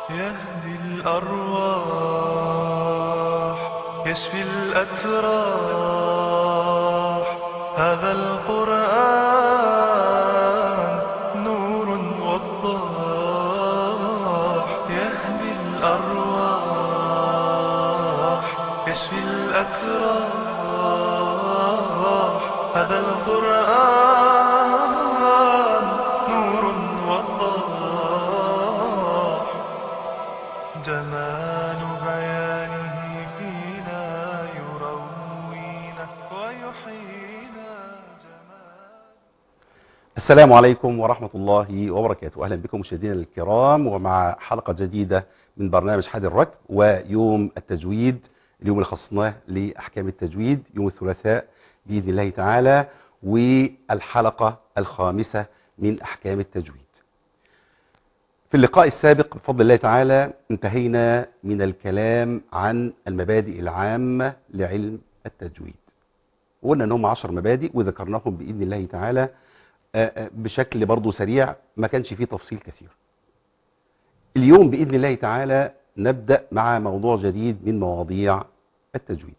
يهدي الأرواح يشفي الأتراح هذا القرآن نور وضاح يهدي الأرواح يشفي الأتراح هذا القرآن نور وضاح جمال بيانه فينا يروينا ويحيينا جمال السلام عليكم ورحمة الله وبركاته أهلا بكم مشاهدينا الكرام ومع حلقة جديدة من برنامج حاد الركب ويوم التجويد اليوم اللي خصصناه لأحكام التجويد يوم الثلاثاء بإذن الله تعالى والحلقة الخامسة من أحكام التجويد في اللقاء السابق بفضل الله تعالى انتهينا من الكلام عن المبادئ العامة لعلم التجويد وقلنا انهم عشر مبادئ وذكرناهم بإذن الله تعالى آه، آه، بشكل برضو سريع ما كانش فيه تفصيل كثير اليوم بإذن الله تعالى نبدأ مع موضوع جديد من مواضيع التجويد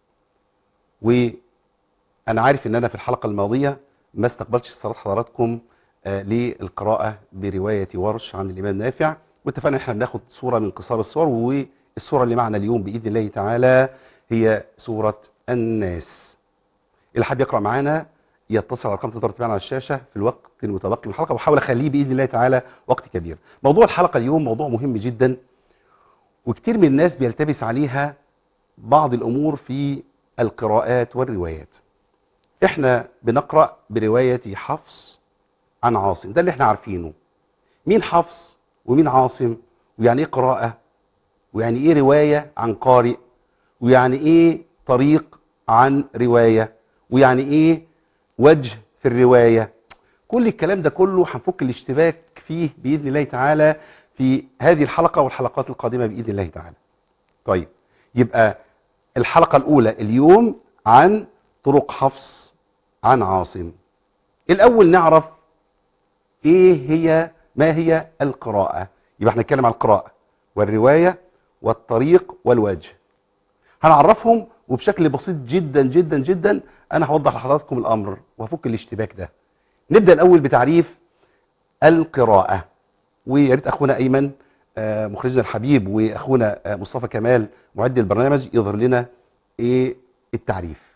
وأنا عارف أن أنا في الحلقة الماضية ما استقبلتش صلاة حضراتكم آه، للقراءة برواية ورش عن الإمام نافع واتفقنا احنا بناخد صورة من قصار الصور والصورة اللي معنا اليوم بإذن الله تعالى هي سورة الناس اللي حابب يقرأ معانا يتصل على الرقم تقدر تتابعنا على الشاشة في الوقت المتبقي من الحلقة وحاول أخليه بإذن الله تعالى وقت كبير موضوع الحلقة اليوم موضوع مهم جدا وكتير من الناس بيلتبس عليها بعض الأمور في القراءات والروايات احنا بنقرأ برواية حفص عن عاصم ده اللي احنا عارفينه مين حفص ومين عاصم ويعني ايه قراءة ويعني ايه رواية عن قارئ ويعني ايه طريق عن رواية ويعني ايه وجه في الرواية كل الكلام ده كله هنفك الاشتباك فيه بإذن الله تعالى في هذه الحلقة والحلقات القادمة بإذن الله تعالى طيب يبقى الحلقة الأولى اليوم عن طرق حفص عن عاصم الأول نعرف إيه هي ما هي القراءة يبقى احنا نتكلم عن القراءة والرواية والطريق والوجه هنعرفهم وبشكل بسيط جدا جدا جدا انا هوضح لحضراتكم الامر وهفك الاشتباك ده نبدا الاول بتعريف القراءه ويا ريت اخونا ايمن آه، مخرجنا الحبيب واخونا آه، مصطفى كمال معد البرنامج يظهر لنا ايه التعريف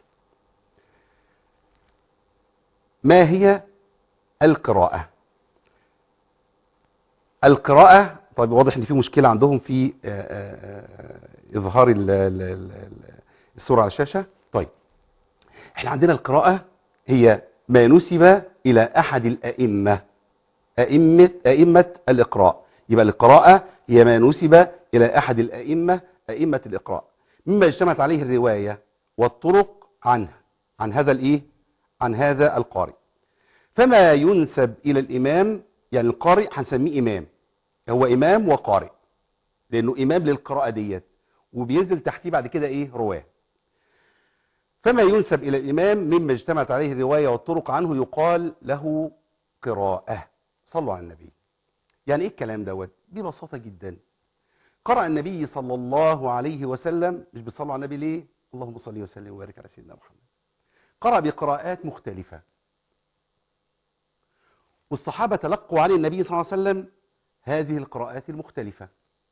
ما هي القراءه القراءه طيب واضح ان في مشكله عندهم في آه، آه، آه، اظهار ال- ال- ال- ال- الصوره على الشاشه طيب احنا عندنا القراءه هي ما نسب الى احد الائمه ائمه ائمه الاقراء يبقى القراءه هي ما نسب الى احد الائمه ائمه الاقراء مما اجتمعت عليه الروايه والطرق عنه عن هذا الايه عن هذا القارئ فما ينسب الى الامام يعني القارئ هنسميه امام هو امام وقارئ لانه امام للقراءه ديت وبينزل تحتيه بعد كده ايه رواه فما ينسب الى الامام مما اجتمعت عليه الروايه والطرق عنه يقال له قراءه صلوا على النبي يعني ايه الكلام دوت ببساطه جدا قرأ النبي صلى الله عليه وسلم مش بيصلوا على النبي ليه اللهم صل وسلم وبارك على سيدنا محمد قرأ بقراءات مختلفه والصحابه تلقوا عن النبي صلى الله عليه وسلم هذه القراءات المختلفة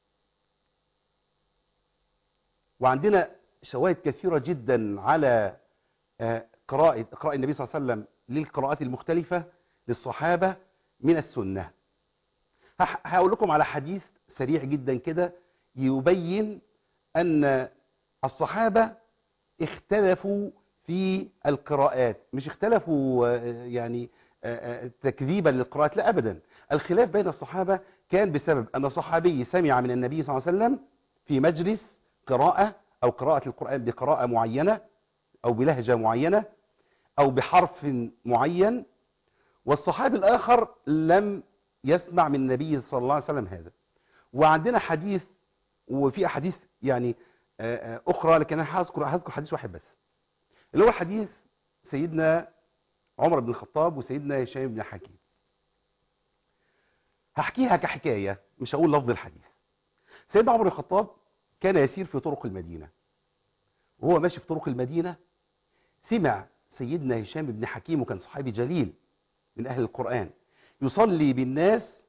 وعندنا شواهد كثيرة جدا على آه، قراءة قراءة النبي صلى الله عليه وسلم للقراءات المختلفة للصحابة من السنة هح- هقول لكم على حديث سريع جدا كده يبين أن الصحابة اختلفوا في القراءات مش اختلفوا آه، يعني آه، آه، تكذيبا للقراءات لا أبدا الخلاف بين الصحابة كان بسبب أن صحابي سمع من النبي صلى الله عليه وسلم في مجلس قراءة أو قراءة القرآن بقراءة معينة أو بلهجة معينة أو بحرف معين والصحابي الآخر لم يسمع من النبي صلى الله عليه وسلم هذا وعندنا حديث وفي أحاديث يعني آه، آه، أخرى لكن أنا هذكر هذكر حديث واحد بس اللي هو حديث سيدنا عمر بن الخطاب وسيدنا هشام بن حكيم هحكيها كحكاية مش هقول لفظ الحديث سيدنا عمر بن الخطاب كان يسير في طرق المدينة وهو ماشي في طرق المدينة سمع سيدنا هشام بن حكيم وكان صحابي جليل من أهل القرآن يصلي بالناس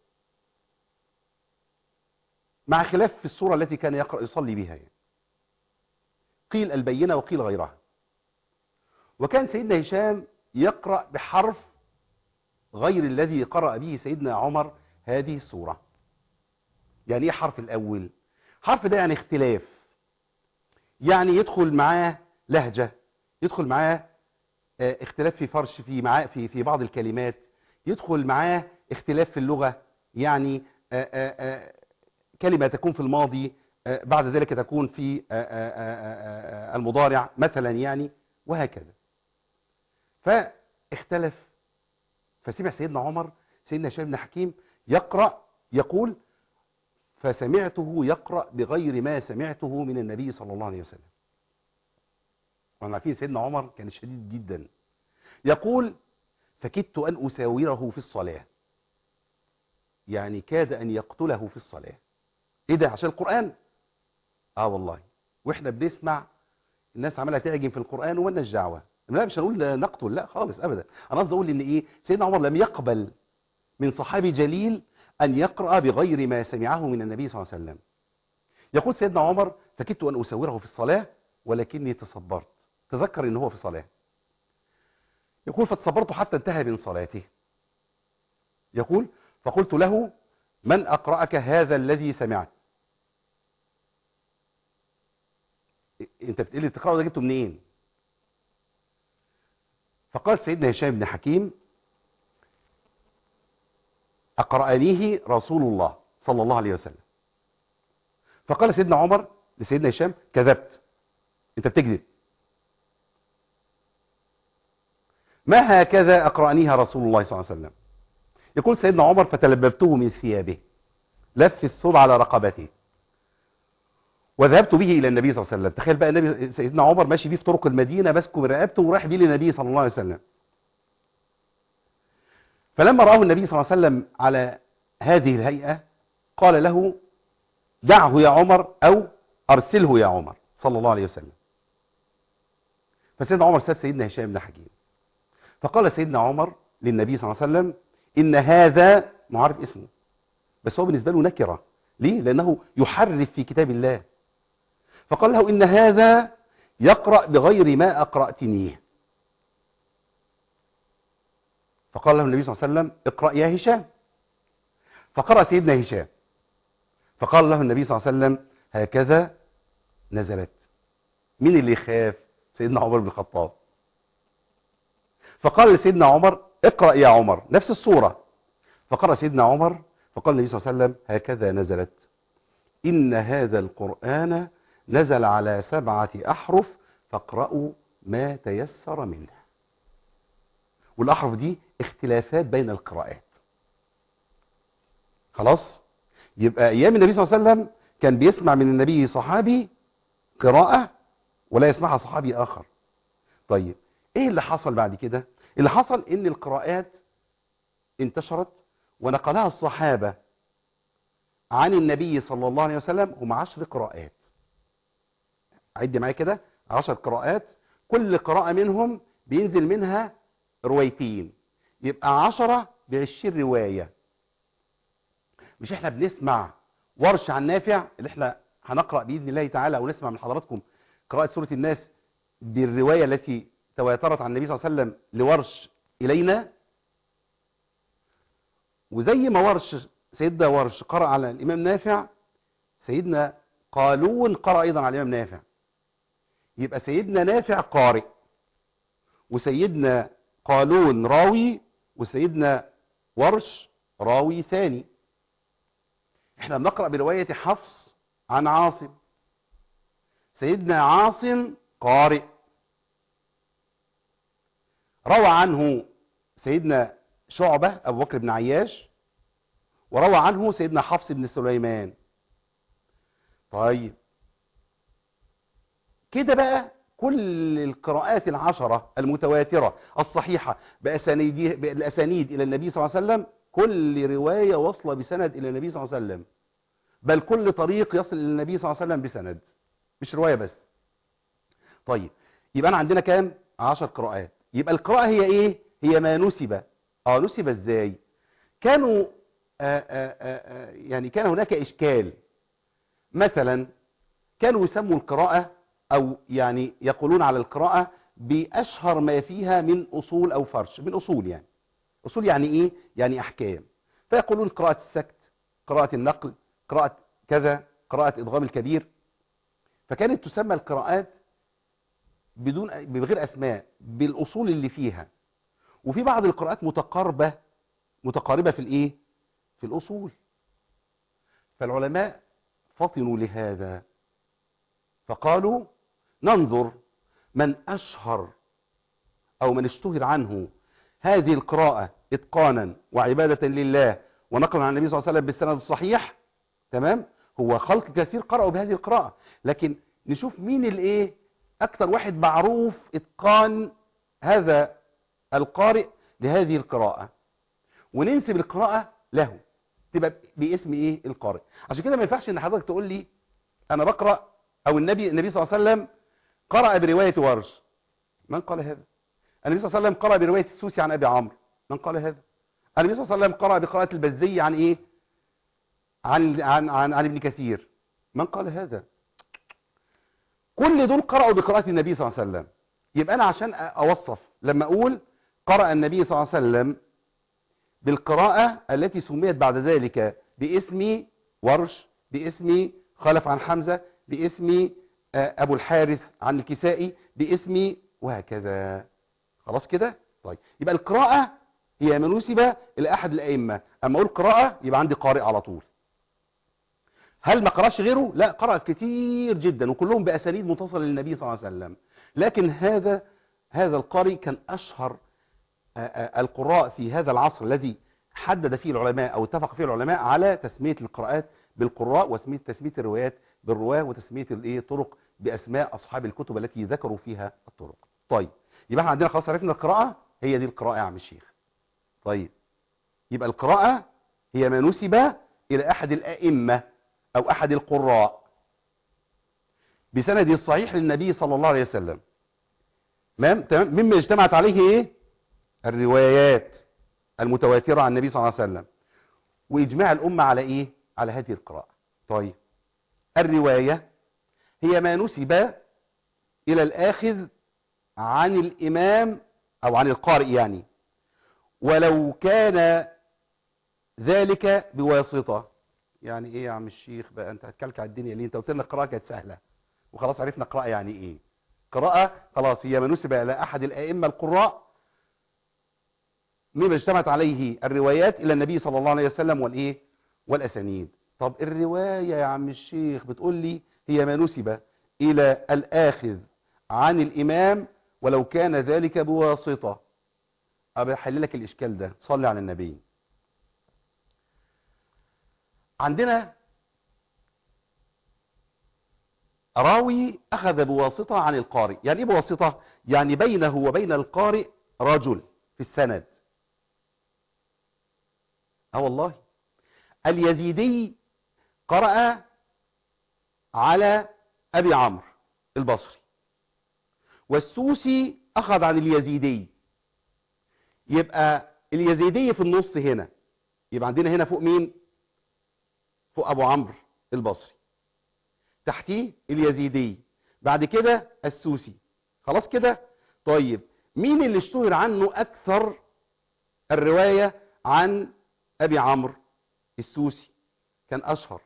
مع خلاف في السورة التي كان يقرأ يصلي بها يعني. قيل البينة وقيل غيرها وكان سيدنا هشام يقرأ بحرف غير الذي قرأ به سيدنا عمر هذه السورة يعني ايه حرف الأول حرف ده يعني اختلاف يعني يدخل معاه لهجة يدخل معاه آه، اختلاف في فرش في معاه في في بعض الكلمات يدخل معاه اختلاف في اللغة يعني آه، آه، آه، كلمة تكون في الماضي آه، بعد ذلك تكون في آه، آه، آه، آه، المضارع مثلا يعني وهكذا فاختلف فسمع سيدنا عمر سيدنا هشام بن حكيم يقرأ يقول فسمعته يقرأ بغير ما سمعته من النبي صلى الله عليه وسلم واحنا عارفين سيدنا عمر كان شديد جدا يقول فكدت أن أساوره في الصلاة يعني كاد أن يقتله في الصلاة ايه ده عشان القرآن اه والله واحنا بنسمع الناس عماله تعجن في القرآن ومالناش دعوه لا مش هنقول نقتل لا خالص ابدا انا قصدي اقول ان ايه سيدنا عمر لم يقبل من صحابي جليل ان يقرأ بغير ما سمعه من النبي صلى الله عليه وسلم يقول سيدنا عمر فكدت ان اساوره في الصلاة ولكني تصبرت تذكر ان هو في صلاة يقول فتصبرت حتى انتهى من صلاته يقول فقلت له من أقرأك هذا الذي سمعت انت بتقول لي تقرأه ده جبته منين فقال سيدنا هشام بن حكيم أقرأنيه رسول الله صلى الله عليه وسلم فقال سيدنا عمر لسيدنا هشام كذبت انت بتكذب ما هكذا أقرأنيها رسول الله صلى الله عليه وسلم يقول سيدنا عمر فتلببته من ثيابه لف الثوب على رقبته وذهبت به الى النبي صلى الله عليه وسلم تخيل بقى النبي سيدنا عمر ماشي بيه في طرق المدينه ماسكه برقبته ورايح بيه للنبي صلى الله عليه وسلم فلما راه النبي صلى الله عليه وسلم على هذه الهيئه قال له دعه يا عمر او ارسله يا عمر صلى الله عليه وسلم فسيدنا عمر ساب سيدنا هشام بن حكيم فقال سيدنا عمر للنبي صلى الله عليه وسلم ان هذا معرف اسمه بس هو بالنسبه له نكره ليه لانه يحرف في كتاب الله فقال له ان هذا يقرا بغير ما اقراتنيه فقال له النبي صلى الله عليه وسلم اقرا يا هشام فقرا سيدنا هشام فقال له النبي صلى الله عليه وسلم هكذا نزلت مين اللي يخاف سيدنا عمر بن الخطاب فقال لسيدنا عمر اقرأ يا عمر نفس الصورة فقرأ سيدنا عمر فقال النبي صلى الله عليه وسلم هكذا نزلت إن هذا القرآن نزل على سبعة أحرف فاقرأوا ما تيسر منه والأحرف دي اختلافات بين القراءات خلاص يبقى أيام النبي صلى الله عليه وسلم كان بيسمع من النبي صحابي قراءة ولا يسمعها صحابي آخر طيب ايه اللي حصل بعد كده اللي حصل ان القراءات انتشرت ونقلها الصحابة عن النبي صلى الله عليه وسلم هم عشر قراءات عد معايا كده عشر قراءات كل قراءة منهم بينزل منها روايتين يبقى عشرة بعشرين رواية مش احنا بنسمع ورش عن نافع اللي احنا هنقرأ بإذن الله تعالى او نسمع من حضراتكم قراءة سورة الناس بالرواية التي تواترت عن النبي صلى الله عليه وسلم لورش إلينا وزي ما ورش سيدنا ورش قرأ على الإمام نافع سيدنا قالون قرأ أيضا على الإمام نافع يبقى سيدنا نافع قارئ وسيدنا قالون راوي وسيدنا ورش راوي ثاني احنا بنقرأ برواية حفص عن عاصم سيدنا عاصم قارئ روى عنه سيدنا شعبة أبو بكر بن عياش وروى عنه سيدنا حفص بن سليمان طيب كده بقى كل القراءات العشرة المتواترة الصحيحة بأسانيد, بالأسانيد إلى النبي صلى الله عليه وسلم كل رواية وصل بسند إلى النبي صلى الله عليه وسلم بل كل طريق يصل للنبي صلى الله عليه وسلم بسند مش رواية بس طيب يبقى أنا عندنا كام عشر قراءات يبقى القراءة هي إيه هي ما نسب اه نسب إزاي كانوا آآ آآ آآ يعني كان هناك إشكال مثلا كانوا يسموا القراءة أو يعني يقولون على القراءة بأشهر ما فيها من أصول أو فرش من أصول يعني أصول يعني إيه؟ يعني أحكام فيقولون قراءة السكت قراءة النقل قراءة كذا قراءة إضغام الكبير فكانت تسمى القراءات بدون بغير أسماء بالأصول اللي فيها وفي بعض القراءات متقاربة متقاربة في الإيه؟ في الأصول فالعلماء فطنوا لهذا فقالوا ننظر من أشهر أو من اشتهر عنه هذه القراءة إتقانا وعبادة لله ونقلا عن النبي صلى الله عليه وسلم بالسند الصحيح تمام هو خلق كثير قرأوا بهذه القراءة لكن نشوف مين الايه أكثر واحد معروف إتقان هذا القارئ لهذه القراءة وننسب القراءة له تبقى باسم ايه القارئ عشان كده ما ينفعش ان حضرتك تقول لي انا بقرأ او النبي النبي صلى الله عليه وسلم قرأ برواية ورش من قال هذا النبي صلى الله عليه وسلم قرأ برواية السوسي عن ابي عمرو من قال هذا النبي صلى الله عليه وسلم قرأ بقراءة البزي عن ايه عن عن عن, عن ابن كثير من قال هذا كل دول قرأوا بقراءة النبي صلى الله عليه وسلم يبقى انا عشان اوصف لما اقول قرأ النبي صلى الله عليه وسلم بالقراءة التي سميت بعد ذلك باسم ورش باسم خلف عن حمزة باسم أبو الحارث عن الكسائي باسم وهكذا خلاص كده طيب يبقى القراءة هي منوسبة إلى أحد الأئمة أما أقول قراءة يبقى عندي قارئ على طول هل ما قرأش غيره؟ لا قرأ كتير جدا وكلهم بأسانيد متصلة للنبي صلى الله عليه وسلم لكن هذا هذا القارئ كان أشهر القراء في هذا العصر الذي حدد فيه العلماء أو اتفق فيه العلماء على تسمية القراءات بالقراء وتسمية تسمية الروايات بالرواه وتسمية الايه طرق بأسماء أصحاب الكتب التي ذكروا فيها الطرق طيب يبقى احنا عندنا خلاص عرفنا القراءة هي دي القراءة يا عم الشيخ طيب يبقى القراءة هي ما نسب إلى أحد الأئمة أو أحد القراء بسند الصحيح للنبي صلى الله عليه وسلم تمام تمام مما اجتمعت عليه ايه الروايات المتواترة عن النبي صلى الله عليه وسلم وإجماع الأمة على إيه؟ على هذه القراءة طيب الرواية هي ما نسب إلى الآخذ عن الإمام أو عن القارئ يعني ولو كان ذلك بواسطة يعني إيه يا عم الشيخ بقى أنت هتكلك على الدنيا ليه أنت قلت لنا القراءة كانت سهلة وخلاص عرفنا قراءة يعني إيه قراءة خلاص هي ما نسب إلى أحد الأئمة القراء مما اجتمعت عليه الروايات إلى النبي صلى الله عليه وسلم والإيه والأسانيد طب الرواية يا عم الشيخ بتقول لي هي ما نسب إلى الآخذ عن الإمام ولو كان ذلك بواسطة أبي أحل لك الإشكال ده صلي على النبي عندنا راوي أخذ بواسطة عن القارئ يعني إيه بواسطة؟ يعني بينه وبين القارئ رجل في السند اه والله اليزيدي قرأ على أبي عمرو البصري والسوسي أخذ عن اليزيدي يبقى اليزيدي في النص هنا يبقى عندنا هنا فوق مين فوق أبو عمرو البصري تحتيه اليزيدي بعد كده السوسي خلاص كده طيب مين اللي اشتهر عنه أكثر الرواية عن أبي عمرو السوسي كان أشهر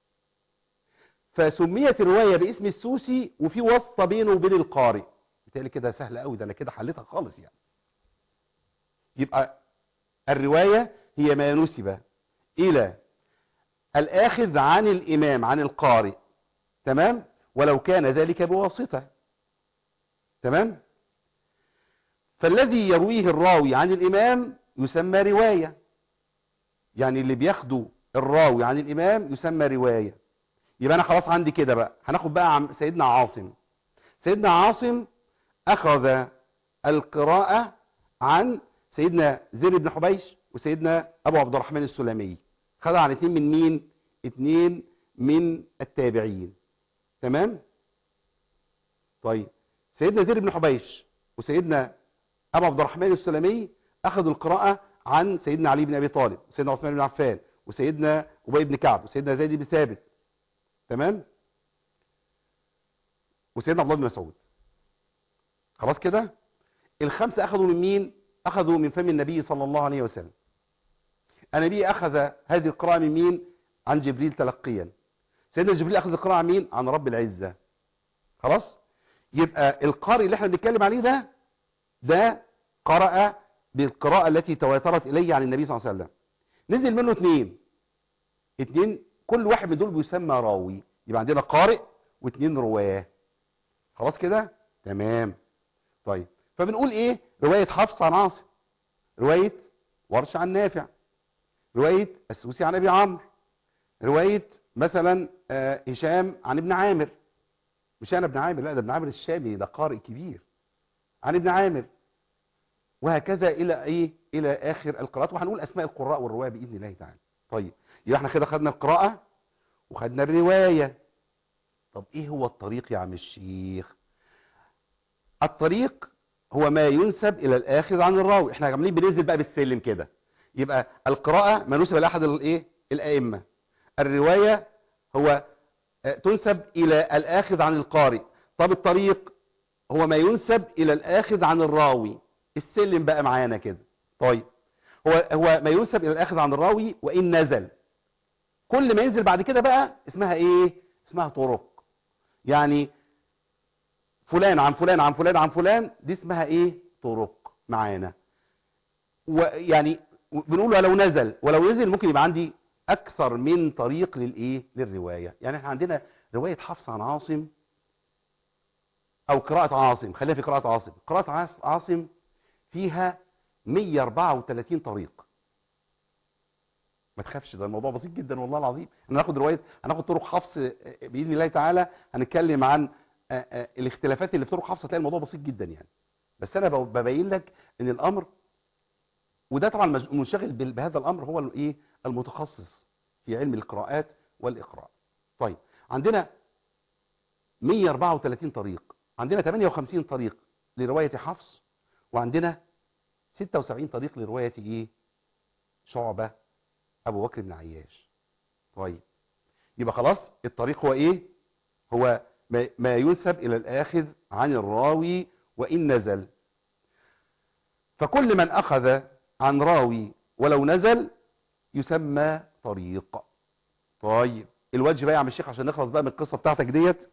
فسميت الرواية باسم السوسي وفي واسطة بينه وبين القارئ بالتالي كده سهلة قوي ده أنا كده حلتها خالص يعني يبقى الرواية هي ما نسب إلى الآخذ عن الإمام عن القارئ تمام ولو كان ذلك بواسطة تمام فالذي يرويه الراوي عن الإمام يسمى رواية يعني اللي بياخده الراوي عن الإمام يسمى رواية يبقى أنا خلاص عندي كده بقى هناخد بقى عن سيدنا عاصم سيدنا عاصم أخذ القراءة عن سيدنا زيد بن حبيش وسيدنا أبو عبد الرحمن السلمي خدها عن اتنين من مين اتنين من التابعين تمام طيب سيدنا زيد بن حبيش وسيدنا ابو عبد الرحمن السلمي اخذوا القراءه عن سيدنا علي بن ابي طالب وسيدنا عثمان بن عفان وسيدنا ابي بن كعب وسيدنا زيد بن ثابت تمام وسيدنا عبد الله بن مسعود خلاص كده الخمسه اخذوا من مين اخذوا من فم النبي صلى الله عليه وسلم النبي اخذ هذه القراءه من مين عن جبريل تلقيا سيدنا جبريل اخذ القراءه عن مين عن رب العزه خلاص يبقى القارئ اللي احنا بنتكلم عليه ده ده قرأ بالقراءة التي تواترت إليه عن النبي صلى الله عليه وسلم نزل منه اثنين اثنين كل واحد من دول بيسمى راوي يبقى عندنا قارئ واثنين رواه خلاص كده تمام طيب فبنقول ايه رواية حفص عن عاصم رواية ورش عن نافع رواية السوسي عن ابي عمرو رواية مثلا آه، هشام عن ابن عامر مش انا ابن عامر لا ده ابن عامر الشامي ده قارئ كبير عن ابن عامر وهكذا الى ايه الى اخر القراءات وهنقول اسماء القراء والرواه باذن الله تعالى طيب يبقى احنا كده خدنا القراءه وخدنا الروايه طب ايه هو الطريق يا عم الشيخ الطريق هو ما ينسب الى الاخذ عن الراوي احنا عاملين بننزل بقى بالسلم كده يبقى القراءه ما نسب الى احد الايه الائمه الروايه هو آه، تنسب الى الاخذ عن القارئ طب الطريق هو ما ينسب الى الاخذ عن الراوي السلم بقى معانا كده طيب هو هو ما ينسب الى الاخذ عن الراوي وان نزل كل ما ينزل بعد كده بقى اسمها ايه اسمها طرق يعني فلان عن فلان عن فلان عن فلان دي اسمها ايه طرق معانا ويعني بنقول ولو نزل ولو نزل ممكن يبقى عندي اكثر من طريق للايه للروايه يعني احنا عندنا روايه حفص عن عاصم او قراءه عاصم خلينا في قراءه عاصم قراءه عاص- عاصم فيها 134 طريق ما تخافش ده الموضوع بسيط جدا والله العظيم هناخد روايه هناخد طرق حفص آه، باذن الله تعالى هنتكلم عن آه، آه، الاختلافات اللي في طرق حفص هتلاقي الموضوع بسيط جدا يعني بس انا ب- ببين لك ان الامر وده طبعا مج- منشغل بال- بهذا الامر هو الايه المتخصص في علم القراءات والاقراء طيب عندنا 134 طريق عندنا 58 طريق لروايه حفص وعندنا 76 طريق لروايه ايه شعبه ابو بكر بن عياش طيب يبقى خلاص الطريق هو ايه هو ما- ما ينسب الى الاخذ عن الراوي وان نزل فكل من اخذ عن راوي ولو نزل يسمى طريق طيب الوجه بقى يا عم الشيخ عشان نخلص بقى من القصه بتاعتك ديت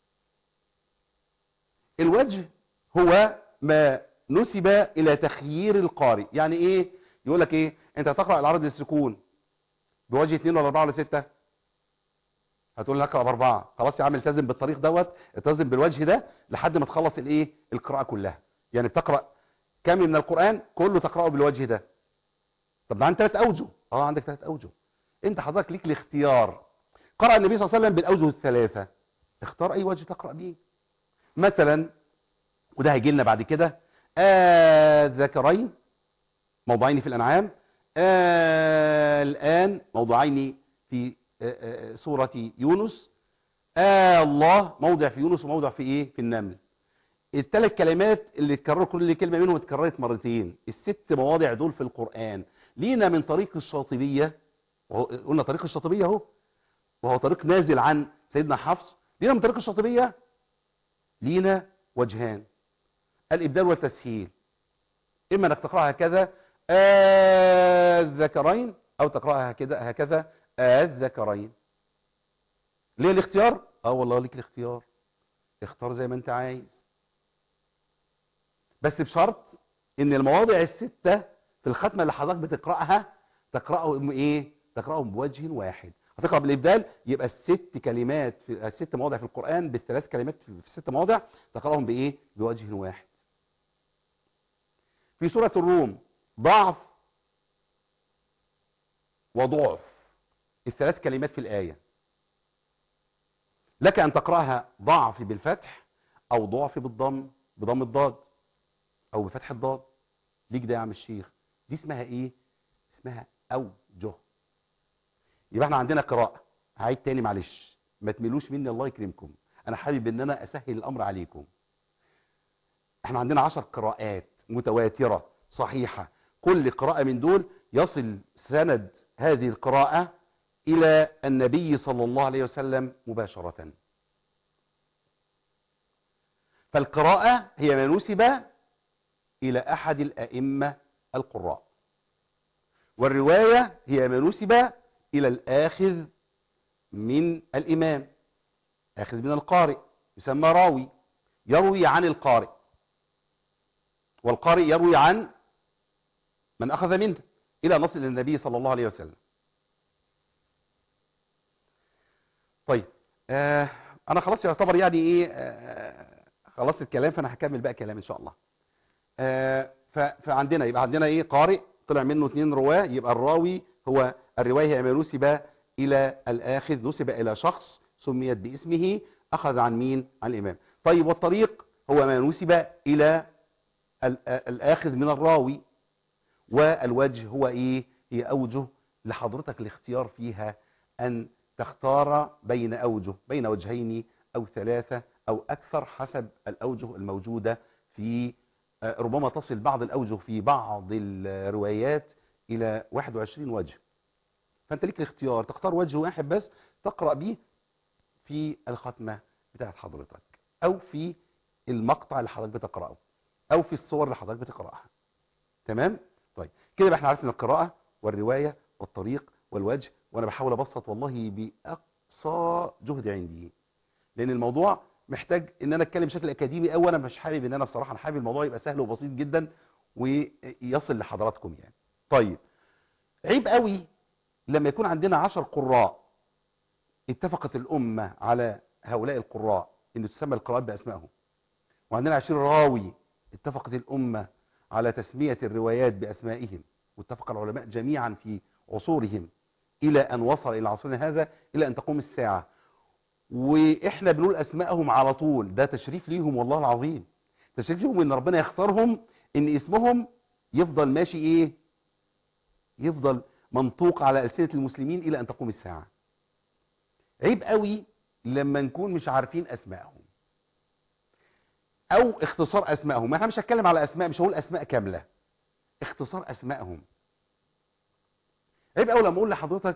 الوجه هو ما نسب الى تخيير القارئ يعني ايه يقول لك ايه انت هتقرا العرض السكون بوجه اثنين ولا اربعه ولا سته هتقول لي اقرا باربعه خلاص يا عم التزم بالطريق دوت التزم بالوجه ده لحد ما تخلص الايه القراءه كلها يعني بتقرا كامل من القران كله تقراه بالوجه ده طب ده عندك ثلاث اوجه اه عندك ثلاث اوجه انت حضرتك ليك الاختيار قرأ النبي صلى الله عليه وسلم بالاوجه الثلاثه اختار اي وجه تقرا بيه مثلا وده هيجي لنا بعد كده الذكرين موضعين في الانعام آه الان موضعين في آه آه سوره يونس آه الله موضع في يونس وموضع في ايه في النمل الثلاث كلمات اللي اتكرروا كل كلمه منهم اتكررت مرتين الست مواضع دول في القران لينا من طريق الشاطبيه وهو- قلنا طريق الشاطبيه اهو وهو طريق نازل عن سيدنا حفص لينا من طريق الشاطبيه لينا وجهان الابدال والتسهيل اما انك تقراها هكذا الذكرين او تقراها هكذا هكذا الذكرين ليه الاختيار اه والله ليك الاختيار اختار زي ما انت عايز بس بشرط ان المواضع الستة في الختمة اللي حضرتك بتقرأها تقرأهم ايه تقرأهم بوجه واحد هتقرأ بالإبدال يبقى الست كلمات في الست مواضع في القرآن بالثلاث كلمات في في ست مواضع تقرأهم بإيه بوجه واحد في سورة الروم ضعف وضعف الثلاث كلمات في الآية لك أن تقرأها ضعف بالفتح أو ضعف بالضم بضم الضاد أو بفتح الضاد ليك ده يا عم الشيخ دي اسمها إيه اسمها أوجه يبقى احنا عندنا قراءة هعيد تاني معلش ما تملوش مني الله يكرمكم انا حابب ان انا اسهل الامر عليكم احنا عندنا عشر قراءات متواترة صحيحة كل قراءة من دول يصل سند هذه القراءة الى النبي صلى الله عليه وسلم مباشرة فالقراءة هي ما نسب الى احد الائمة القراء والرواية هي ما نسب الى الاخذ من الامام اخذ من القارئ يسمى راوي يروي عن القارئ والقارئ يروي عن من اخذ منه الى نصل الى النبي صلى الله عليه وسلم طيب آه انا خلاص يعتبر يعني ايه آه خلاص الكلام فانا هكمل بقى كلام ان شاء الله آه ف- فعندنا يبقى عندنا ايه قارئ طلع منه اثنين رواه يبقى الراوي هو الروايه هي ما نسب الى الاخذ نسب الى شخص سميت باسمه اخذ عن مين عن الامام طيب والطريق هو ما نسب الى ال- الاخذ من الراوي والوجه هو ايه هي اوجه لحضرتك الاختيار فيها ان تختار بين اوجه بين وجهين او ثلاثة او اكثر حسب الاوجه الموجودة في آه، ربما تصل بعض الاوجه في بعض الروايات الى 21 وجه فانت ليك الاختيار تختار وجه واحد بس تقرأ به في الختمة بتاعت حضرتك او في المقطع اللي حضرتك بتقرأه او في الصور اللي حضرتك بتقرأها تمام طيب كده بقى احنا عرفنا القراءة والرواية والطريق والوجه وانا بحاول ابسط والله باقصى جهد عندي لان الموضوع محتاج ان انا اتكلم بشكل اكاديمي او انا مش حابب ان انا بصراحة انا حابب الموضوع يبقى سهل وبسيط جدا ويصل لحضراتكم يعني طيب عيب قوي لما يكون عندنا عشر قراء اتفقت الامة على هؤلاء القراء ان تسمى القراءات باسمائهم وعندنا عشرين راوي اتفقت الامة على تسمية الروايات باسمائهم واتفق العلماء جميعا في عصورهم الى ان وصل الى عصرنا هذا الى ان تقوم الساعة واحنا بنقول اسمائهم على طول ده تشريف ليهم والله العظيم تشريف ليهم ان ربنا يختارهم ان اسمهم يفضل ماشي ايه يفضل منطوق على ألسنة المسلمين الى ان تقوم الساعة عيب قوي لما نكون مش عارفين اسمائهم او اختصار اسمائهم انا مش هتكلم على اسماء مش هقول اسماء كاملة اختصار اسمائهم عيب قوي لما اقول لحضرتك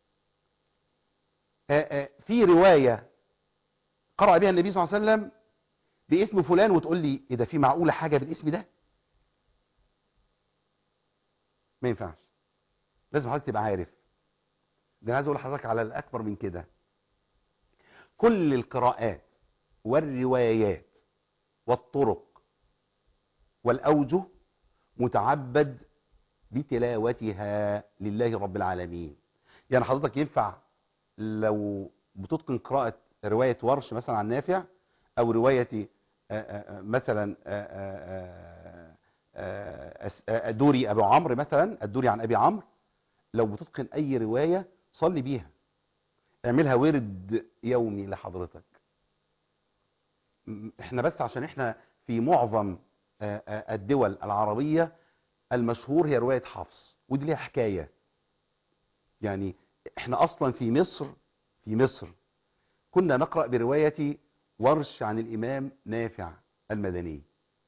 آآ آآ في رواية قرأ بها النبي صلى الله عليه وسلم باسم فلان وتقول لي ايه ده في معقولة حاجة بالاسم ده ما ينفعش لازم حضرتك تبقى عارف ده انا عايز اقول لحضرتك على الاكبر من كده كل القراءات والروايات والطرق والاوجه متعبد بتلاوتها لله رب العالمين يعني حضرتك ينفع لو بتتقن قراءة رواية ورش مثلا عن نافع او رواية آآ آآ مثلا آآ دوري ابو عمرو مثلا الدوري عن ابي عمرو لو بتتقن اي رواية صلي بيها اعملها ورد يومي لحضرتك احنا بس عشان احنا في معظم الدول العربية المشهور هي رواية حفص ودي ليها حكاية يعني احنا اصلا في مصر في مصر كنا نقرأ برواية ورش عن الامام نافع المدني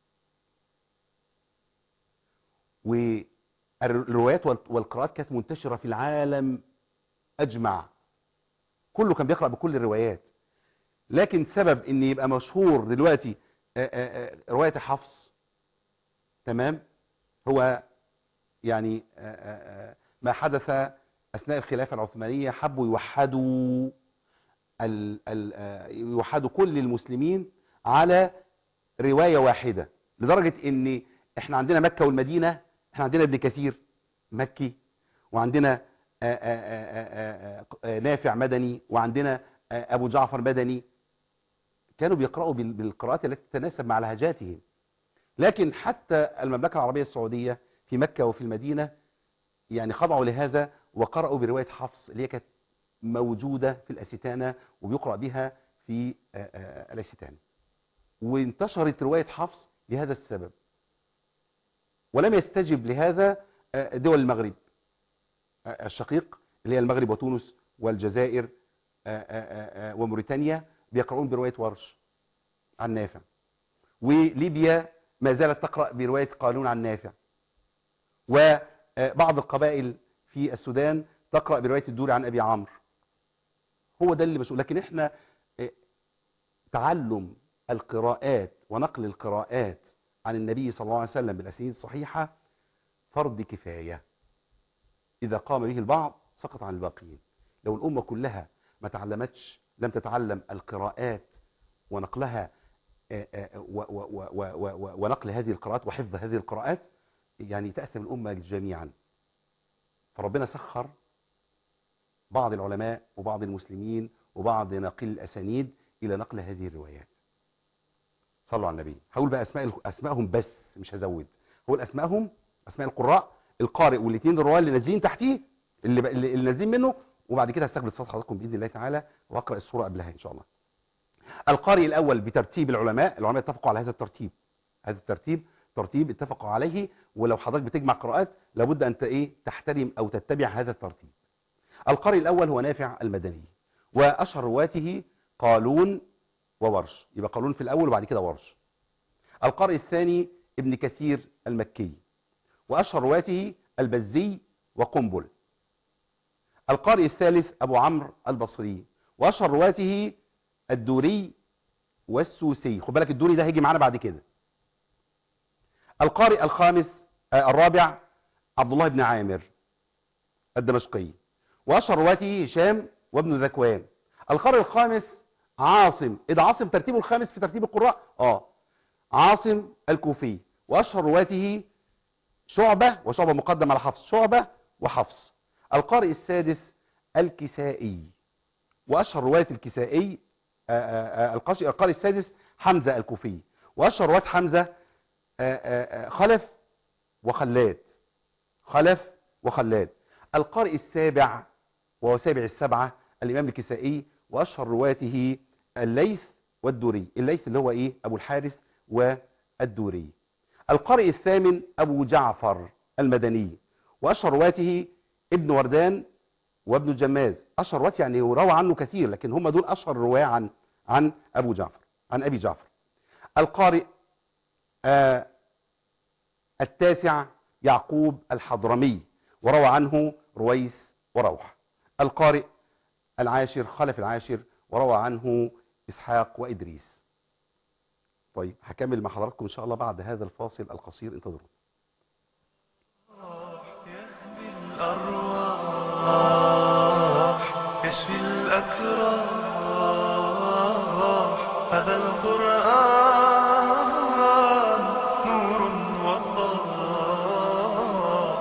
والروايات والقراءات كانت منتشرة في العالم اجمع كله كان بيقرأ بكل الروايات لكن سبب ان يبقى مشهور دلوقتي رواية حفص تمام هو يعني ما حدث اثناء الخلافة العثمانية حبوا يوحدوا ال ال يوحدوا كل المسلمين على رواية واحدة لدرجة ان احنا عندنا مكة والمدينة احنا عندنا ابن كثير مكي وعندنا آآ آآ آآ نافع مدني وعندنا ابو جعفر مدني كانوا بيقرأوا بالقراءات التي تتناسب مع لهجاتهم لكن حتى المملكة العربية السعودية في مكة وفي المدينة يعني خضعوا لهذا وقرأوا برواية حفص اللي هي كانت موجودة في الأستانة وبيقرأ بها في الأستانة وانتشرت رواية حفص لهذا السبب ولم يستجب لهذا دول المغرب الشقيق اللي هي المغرب وتونس والجزائر آه، آه، وموريتانيا بيقرؤون برواية ورش عن نافع وليبيا ما زالت تقرأ برواية قانون عن نافع وبعض القبائل في السودان تقرأ برواية الدوري عن أبي عمرو هو ده اللي مسؤول لكن احنا آه، تعلم القراءات ونقل القراءات عن النبي صلى الله عليه وسلم بالأسانيد الصحيحة فرض كفاية إذا قام به البعض سقط عن الباقيين لو الأمة كلها ما تعلمتش لم تتعلم القراءات ونقلها آه، آه، و- و- و- و- و- ونقل هذه القراءات وحفظ هذه القراءات يعني تأثم الأمة جميعا فربنا سخر بعض العلماء وبعض المسلمين وبعض ناقل الأسانيد إلى نقل هذه الروايات صلوا على النبي هقول بقى أسماء أسمائهم بس مش هزود هقول أسمائهم أسماء القراء القارئ والاثنين الرواه اللي نازلين تحتيه اللي, ب... اللي اللي نازلين منه وبعد كده هستقبل صوت حضراتكم باذن الله تعالى واقرا السوره قبلها ان شاء الله. القارئ الاول بترتيب العلماء، العلماء اتفقوا على هذا الترتيب. هذا الترتيب ترتيب اتفقوا عليه ولو حضرتك بتجمع قراءات لابد ان ت- ايه تحترم او تتبع هذا الترتيب. القارئ الاول هو نافع المدني واشهر رواته قالون وورش، يبقى قالون في الاول وبعد كده ورش. القارئ الثاني ابن كثير المكي واشهر رواته البزي وقنبل. القارئ الثالث أبو عمرو البصري وأشهر رواته الدوري والسوسي خد بالك الدوري ده هيجي معانا بعد كده القارئ الخامس آه الرابع عبد الله بن عامر الدمشقي وأشهر رواته هشام وابن ذكوان القارئ الخامس عاصم إذا عاصم ترتيبه الخامس في ترتيب القراء آه عاصم الكوفي وأشهر رواته شعبة وشعبة مقدم على حفص شعبة وحفص القارئ السادس الكسائي وأشهر رواية الكسائي آه، آه، آه، القش- القارئ السادس حمزة الكوفي وأشهر رواية حمزة آه، آه، آه، خلف وخلاد خلف وخلاد القارئ السابع وهو سابع السبعة الإمام الكسائي وأشهر رواته الليث والدوري الليث اللي هو إيه أبو الحارث والدوري القارئ الثامن أبو جعفر المدني وأشهر رواته ابن وردان وابن الجماز أشهر رواة يعني روى عنه كثير لكن هم دول أشهر رواة عن عن أبو جعفر عن أبي جعفر القارئ آه التاسع يعقوب الحضرمي وروى عنه رويس وروح القارئ العاشر خلف العاشر وروى عنه إسحاق وإدريس طيب هكمل مع حضراتكم إن شاء الله بعد هذا الفاصل القصير انتظروا يهدي الأرواح يشفي الأتراح هذا القرآن نور وضاح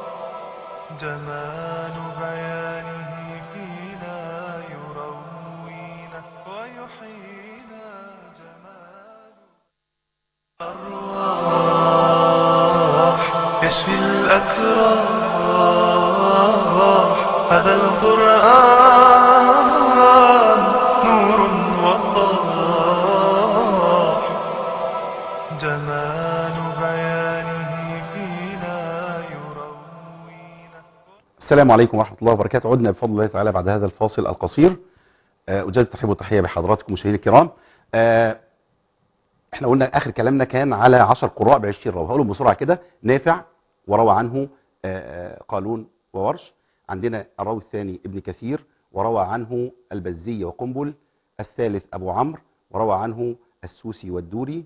جمال بيانه فينا يروينا ويحيينا جمال أرواح يشفي الأتراح هذا القرآن نور وضاح جمال بيانه فينا يروينا السلام عليكم ورحمة الله وبركاته عدنا بفضل الله تعالى بعد هذا الفاصل القصير آه، أجدد الترحيب والتحية بحضراتكم مشاهدينا الكرام آه، احنا قلنا آخر كلامنا كان على 10 قراء ب 20 راوي هقولهم بسرعة كده نافع وروى عنه آه، آه، قالون وورش عندنا الراوي الثاني ابن كثير وروى عنه البزي وقنبل الثالث أبو عمرو وروى عنه السوسي والدوري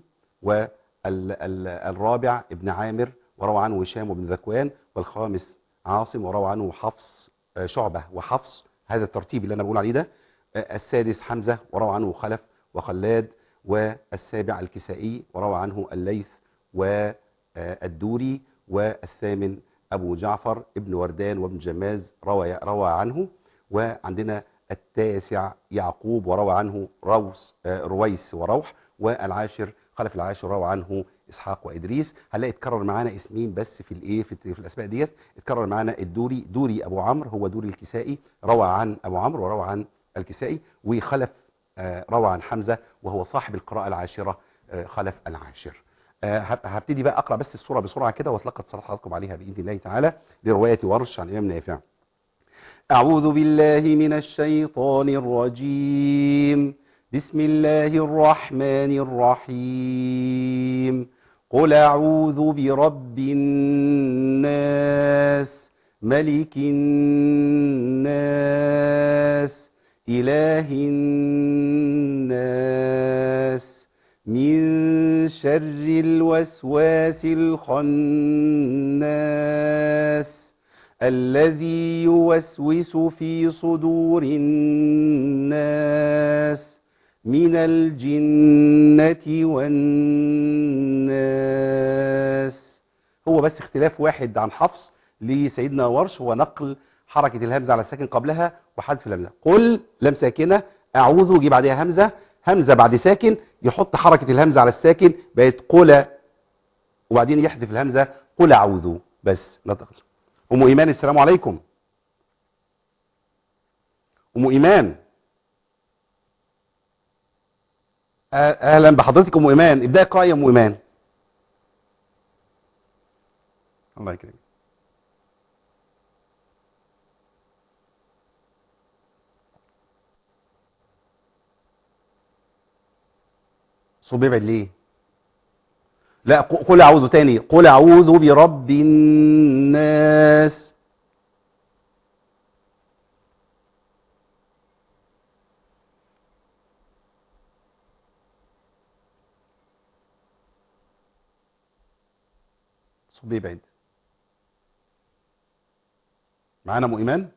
والرابع ابن عامر وروى عنه هشام وابن ذكوان والخامس عاصم وروى عنه حفص آه، شعبة وحفص هذا الترتيب اللي أنا بقول عليه ده آه، السادس حمزة وروى عنه خلف وخلاد والسابع الكسائي وروى عنه الليث والدوري والثامن أبو جعفر ابن وردان وابن جماز روى روى عنه وعندنا التاسع يعقوب وروى عنه روس آه، رويس وروح والعاشر خلف العاشر روى عنه اسحاق وادريس هنلاقي اتكرر معانا اسمين بس في الايه في, في الاسماء ديت اتكرر معانا الدوري دوري ابو عمرو هو دوري الكسائي روى عن ابو عمرو وروى عن الكسائي وخلف آه، روى عن حمزه وهو صاحب القراءه العاشره آه، خلف العاشر آه، هب- هبتدي بقى اقرا بس الصوره بسرعه كده واتلقى اتصالات حضراتكم عليها باذن الله تعالى لروايه ورش عن الامام نافع أعوذ بالله من الشيطان الرجيم بسم الله الرحمن الرحيم قل أعوذ برب الناس ملك الناس إله الناس من شر الوسواس الخناس الذي يوسوس في صدور الناس من الجنة والناس هو بس اختلاف واحد عن حفص لسيدنا ورش هو نقل حركة الهمزة على الساكن قبلها وحذف الهمزة قل لم ساكنة أعوذ يجي بعدها همزة همزة بعد ساكن يحط حركة الهمزة على الساكن بقت قل وبعدين يحذف الهمزة قل أعوذ بس لا تقصر أم إيمان السلام عليكم أم إيمان أه- أهلا بحضرتك أم إيمان ابدأ اقرأ يا أم إيمان الله يكرمك صوت بيبعد ليه لا ق- قل اعوذ تاني قل اعوذ برب الناس صوت بيبعد معانا ام ايمان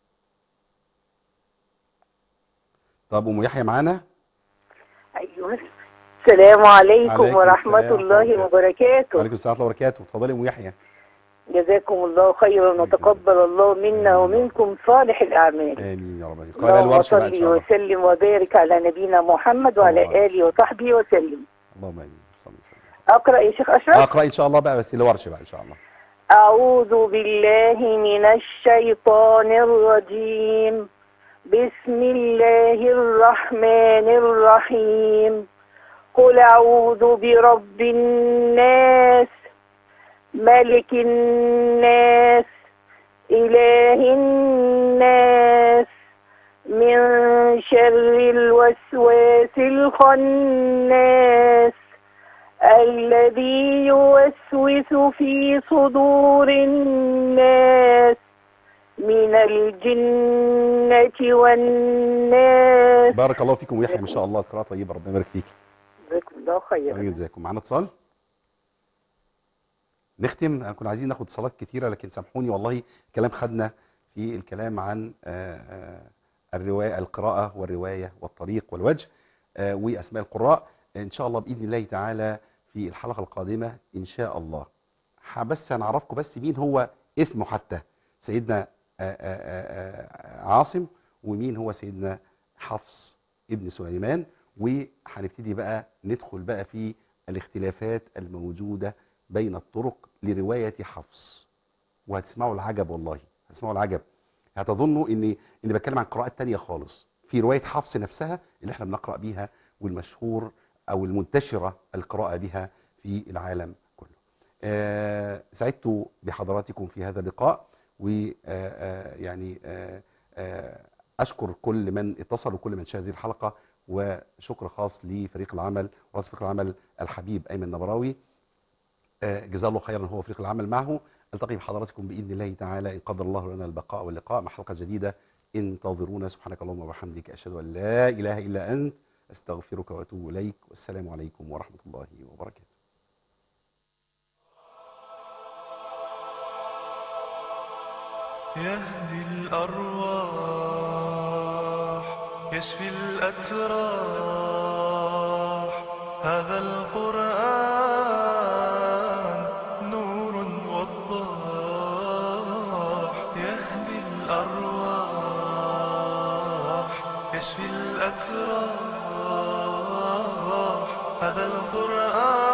طب ام يحيى معانا أيوة السلام عليكم عليكم ورحمة السلام الله ورحمة وبركاته وعليكم السلام ورحمه الله وبركاته اتفضلي يا ام يحيى جزاكم الله خيرا وتقبل الله منا ومنكم صالح الأعمال امين يا رب العالمين قال اللهم الورش بقى ان صل شاء الله وسلم وبارك على نبينا محمد صلى الله وعلى عليه آله وصحبه وسلم اللهم امين صلى الله عليه وسلم أقرأ يا شيخ أشرف اقرا ان شاء الله بقى بس الورش بقى ان شاء الله أعوذ بالله من الشيطان الرجيم بسم الله الرحمن الرحيم قل أعوذ برب الناس ملك الناس إله الناس من شر الوسواس الخناس الذي يوسوس في صدور الناس من الجنة والناس بارك الله فيكم ويحيى ما شاء الله قراءه طيبه ربنا يبارك فيك جزاكم الله خيرا امين جزاكم معانا اتصال نختم انا كنا عايزين ناخد اتصالات كتيره لكن سامحوني والله كلام خدنا في الكلام عن آه، آه، الروايه القراءه والروايه والطريق والوجه آه، واسماء القراء ان شاء الله باذن الله تعالى في الحلقه القادمه ان شاء الله ح- بس هنعرفكم بس مين هو اسمه حتى سيدنا آه، آه، آه، آه، عاصم ومين هو سيدنا حفص ابن سليمان وهنبتدي بقى ندخل بقى في الاختلافات الموجودة بين الطرق لرواية حفص وهتسمعوا العجب والله هتسمعوا العجب هتظنوا ان اني بتكلم عن قراءات تانية خالص في رواية حفص نفسها اللي احنا بنقرأ بيها والمشهور او المنتشرة القراءة بها في العالم كله آه سعدت بحضراتكم في هذا اللقاء ويعني أشكر كل من اتصل وكل من شاهد هذه الحلقة وشكر خاص لفريق العمل ورئيس فريق العمل الحبيب أيمن نبراوي آه، جزاه الله خيرا هو فريق العمل معه التقي بحضراتكم بإذن الله تعالى إن قدر الله لنا البقاء واللقاء مع حلقة جديدة انتظرونا سبحانك اللهم وبحمدك أشهد أن لا إله إلا أنت أستغفرك وأتوب إليك والسلام عليكم ورحمة الله وبركاته يهدي الأرواح يشفي الأتراح هذا القرآن نور وضاح يهدي الأرواح يشفي الأتراح هذا القرآن